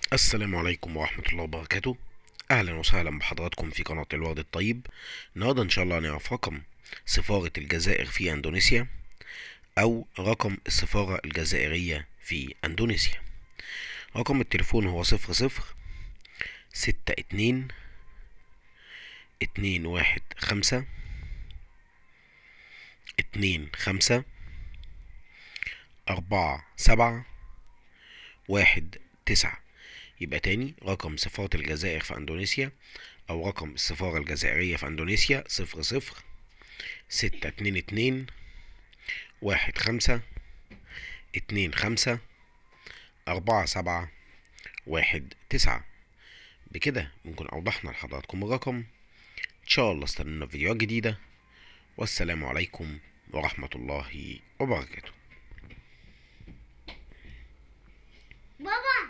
السلام عليكم ورحمة الله وبركاته أهلا وسهلا بحضراتكم في قناة الورد الطيب النهاردة إن شاء الله هنعرف رقم سفارة الجزائر في أندونيسيا أو رقم السفارة الجزائرية في أندونيسيا رقم التليفون هو صفر صفر ستة اتنين اتنين واحد خمسة اتنين خمسة أربعة سبعة واحد تسعة يبقى تاني رقم سفارة الجزائر في أندونيسيا أو رقم السفارة الجزائرية في أندونيسيا صفر صفر ستة اتنين اتنين واحد خمسة اتنين خمسة أربعة سبعة واحد تسعة بكده بنكون أوضحنا لحضراتكم الرقم إن شاء الله استنونا في فيديوهات جديدة والسلام عليكم ورحمة الله وبركاته بابا